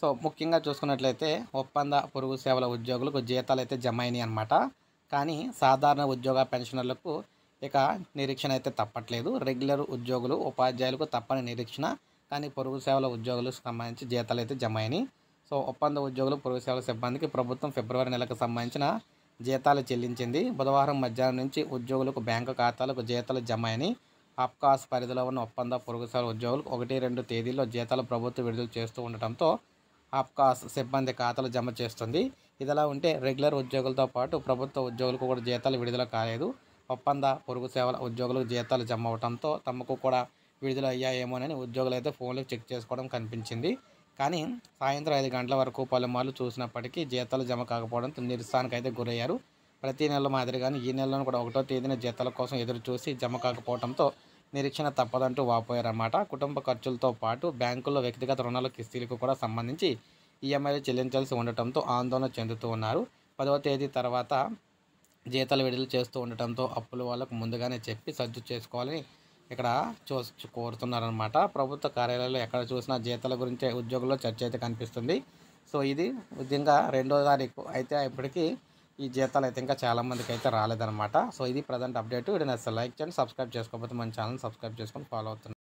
so ముఖ్యంగా చూసుకున్నట్లయితే ఒప్పంద పొరుగు సేవల ఉద్యోగులకు జీతాలు అయితే జమ అయినాయి అనమాట కానీ సాధారణ ఉద్యోగ పెన్షనర్లకు ఇక నిరీక్షణ అయితే తప్పట్లేదు రెగ్యులర్ ఉద్యోగులు ఉపాధ్యాయులకు తప్పని నిరీక్షణ కానీ పొరుగు సేవల ఉద్యోగులకు సంబంధించి జీతాలు అయితే జమ అయినాయి సో ఒప్పంద ఉద్యోగులు పొరుగు సేవల సిబ్బందికి ప్రభుత్వం ఫిబ్రవరి నెలకు సంబంధించిన జీతాలు చెల్లించింది బుధవారం మధ్యాహ్నం నుంచి ఉద్యోగులకు బ్యాంకు ఖాతాలకు జీతాలు జమ అయినాయి అప్కాస్ పరిధిలో ఉన్న ఒప్పంద పొరుగు సేవల ఉద్యోగులకు ఒకటి రెండు తేదీల్లో జీతాలు ప్రభుత్వం విడుదల చేస్తూ ఉండటంతో ఆప్కాస్ సిబ్బంది ఖాతాలు జమ చేస్తుంది ఇదిలా ఉంటే రెగ్యులర్ ఉద్యోగులతో పాటు ప్రభుత్వ ఉద్యోగులకు కూడా జీతాలు విడుదల కాలేదు ఒప్పంద పొరుగు సేవల ఉద్యోగులకు జీతాలు జమ అవడంతో తమకు కూడా విడుదల అయ్యాయేమోనని ఉద్యోగులు అయితే ఫోన్లు చెక్ చేసుకోవడం కనిపించింది కానీ సాయంత్రం ఐదు గంటల వరకు పలుమార్లు చూసినప్పటికీ జీతాలు జమ కాకపోవడంతో నిరుత్సాహానికి అయితే గురయ్యారు ప్రతి నెల మాదిరిగానే ఈ నెలలో కూడా ఒకటో తేదీన జీతాల కోసం ఎదురు చూసి జమ కాకపోవడంతో నిరీక్షణ తప్పదంటూ వాపోయారన్నమాట కుటుంబ ఖర్చులతో పాటు బ్యాంకుల్లో వ్యక్తిగత రుణాల కిస్తీలకు కూడా సంబంధించి ఈఎంఐలు చెల్లించాల్సి ఉండటంతో ఆందోళన చెందుతూ ఉన్నారు పదవ తేదీ తర్వాత జీతాలు విడుదల చేస్తూ ఉండటంతో అప్పులు వాళ్ళకు ముందుగానే చెప్పి సర్దు చేసుకోవాలని ఇక్కడ చూ కోరుతున్నారనమాట ప్రభుత్వ కార్యాలయాల్లో ఎక్కడ చూసినా జీతాల గురించే ఉద్యోగుల్లో చర్చ అయితే కనిపిస్తుంది సో ఇది విధంగా రెండో తారీఖు అయితే ఇప్పటికీ ఈ జీతాలు అయితే ఇంకా చాలా మందికి అయితే రాలేదన్నమాట సో ఇది ప్రజెంట్ అప్డేట్ వీడియో నచ్చితే లైక్ చేయండి సబ్స్క్రైబ్ చేసుకోకపోతే మన ఛానల్ సబ్స్క్రైబ్ చేసుకొని ఫాలో అవుతుంది